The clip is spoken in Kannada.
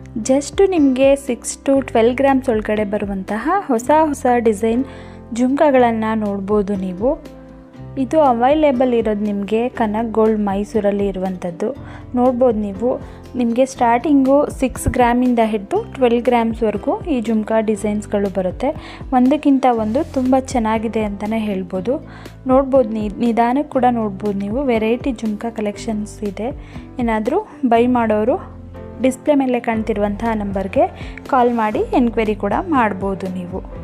ಜಸ್ಟ್ ನಿಮಗೆ ಸಿಕ್ಸ್ ಟು ಟ್ವೆಲ್ ಗ್ರಾಮ್ಸ್ ಒಳಗಡೆ ಬರುವಂತಹ ಹೊಸ ಹೊಸ ಡಿಸೈನ್ ಜುಮ್ಕಾಗಳನ್ನು ನೋಡ್ಬೋದು ನೀವು ಇದು ಅವೈಲೇಬಲ್ ಇರೋದು ನಿಮಗೆ ಕನಕ್ ಗೋಲ್ಡ್ ಮೈಸೂರಲ್ಲಿ ಇರುವಂಥದ್ದು ನೋಡ್ಬೋದು ನೀವು ನಿಮಗೆ ಸ್ಟಾರ್ಟಿಂಗು ಸಿಕ್ಸ್ ಗ್ರಾಮಿಂದ ಹಿಡಿದು ಟ್ವೆಲ್ ಗ್ರಾಮ್ಸ್ವರೆಗೂ ಈ ಜುಮ್ಕಾ ಡಿಸೈನ್ಸ್ಗಳು ಬರುತ್ತೆ ಒಂದಕ್ಕಿಂತ ಒಂದು ತುಂಬ ಚೆನ್ನಾಗಿದೆ ಅಂತಲೇ ಹೇಳ್ಬೋದು ನೋಡ್ಬೋದು ನಿ ನಿಧಾನಕ್ಕೆ ಕೂಡ ನೋಡ್ಬೋದು ನೀವು ವೆರೈಟಿ ಜುಮ್ಕಾ ಕಲೆಕ್ಷನ್ಸ್ ಇದೆ ಏನಾದರೂ ಬೈ ಮಾಡೋರು ಡಿಸ್ಪ್ಲೇ ಮೇಲೆ ಕಾಣ್ತಿರುವಂತಹ ನಂಬರ್ಗೆ ಕಾಲ್ ಮಾಡಿ ಎನ್ಕ್ವೈರಿ ಕೂಡ ಮಾಡ್ಬೋದು ನೀವು